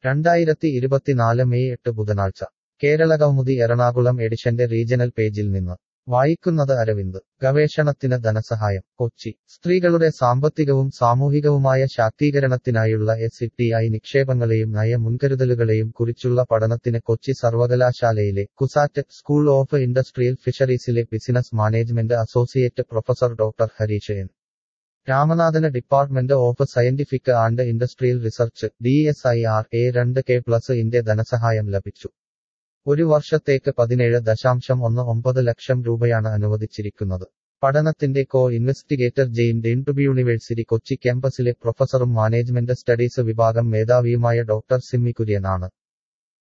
രണ്ടായിരത്തി ഇരുപത്തിനാല് മെയ് എട്ട് ബുധനാഴ്ച കേരളകൗമുദി എറണാകുളം എഡിഷന്റെ റീജണൽ പേജിൽ നിന്ന് വായിക്കുന്നത് അരവിന്ദ് ഗവേഷണത്തിന് ധനസഹായം കൊച്ചി സ്ത്രീകളുടെ സാമ്പത്തികവും സാമൂഹികവുമായ ശാക്തീകരണത്തിനായുള്ള എസ് ടി ഐ നിക്ഷേപങ്ങളെയും നയ മുൻകരുതലുകളെയും കുറിച്ചുള്ള പഠനത്തിന് കൊച്ചി സർവകലാശാലയിലെ കുസാറ്റ് സ്കൂൾ ഓഫ് ഇൻഡസ്ട്രിയൽ ഫിഷറീസിലെ business management associate professor doctor Harish N രാമനാഥന് department of scientific and industrial research D S I R A രണ്ട് കെ പ്ലസ് ഇന്റെ ധനസഹായം ലഭിച്ചു ഒരു വർഷത്തേക്ക് പതിനേഴ് ദശാംശം ഒന്ന് ഒമ്പത് ലക്ഷം രൂപയാണ് അനുവദിച്ചിരിക്കുന്നത് പഠനത്തിന്റെ കോ ഇൻവെസ്റ്റിഗേറ്റർ ജെയിൻ ഡെൻടുബി യൂണിവേഴ്സിറ്റി കൊച്ചി ക്യാമ്പസിലെ പ്രൊഫസറും മാനേജ്മെന്റ് സ്റ്റഡീസ് വിഭാഗം മേധാവിയുമായ ഡോക്ടർ സിമ്മി കുര്യനാണ്